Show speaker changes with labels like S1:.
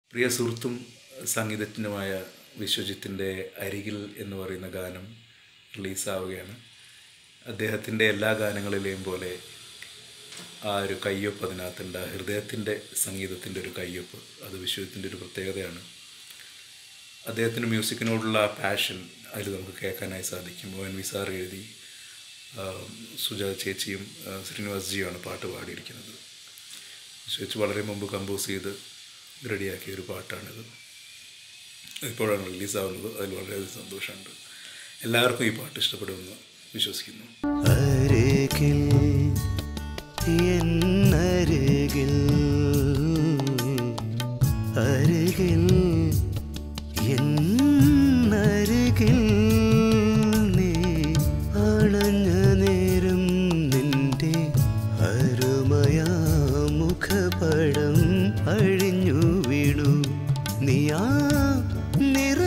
S1: പ്രിയ സുഹൃത്തും സംഗീതജ്ഞനുമായ വിശ്വജിത്തിൻ്റെ അരികിൽ എന്ന് പറയുന്ന ഗാനം റിലീസാവുകയാണ് അദ്ദേഹത്തിൻ്റെ എല്ലാ ഗാനങ്ങളിലെയും പോലെ ആ ഒരു കയ്യൊപ്പ് അതിനകത്തുണ്ട് ആ ഹൃദയത്തിൻ്റെ സംഗീതത്തിൻ്റെ ഒരു കയ്യൊപ്പ് അത് വിശ്വജിത്തിൻ്റെ ഒരു പ്രത്യേകതയാണ് അദ്ദേഹത്തിന് മ്യൂസിക്കിനോടുള്ള ആ പാഷൻ അതിൽ നമുക്ക് കേൾക്കാനായി സാധിക്കും ഒ എൻ വി സാർ എഴുതി ആ, സുജാത ചേച്ചിയും ആ, ശ്രീനിവാസ് ജിയുമാണ് പാട്ട് പാടിയിരിക്കുന്നത് വിശ്വജിച്ച് വളരെ മുമ്പ് കമ്പോസ് ചെയ്ത് റെഡിയാക്കിയ ഒരു പാട്ടാണിത് ഇപ്പോഴാണ് റിലീസാവുന്നത് അതിൽ വളരെയധികം സന്തോഷമുണ്ട് എല്ലാവർക്കും ഈ പാട്ട് ഇഷ്ടപ്പെടുമെന്ന് വിശ്വസിക്കുന്നു
S2: അരികിൽ എന്നരികിൽ അരികിൽ എന്നരികിൽ നീ അണഞ്ഞ നേരം നിന്റെ അരുമയാ മുഖപടം അഴിഞ്ഞു വീണു നീയാ നിറ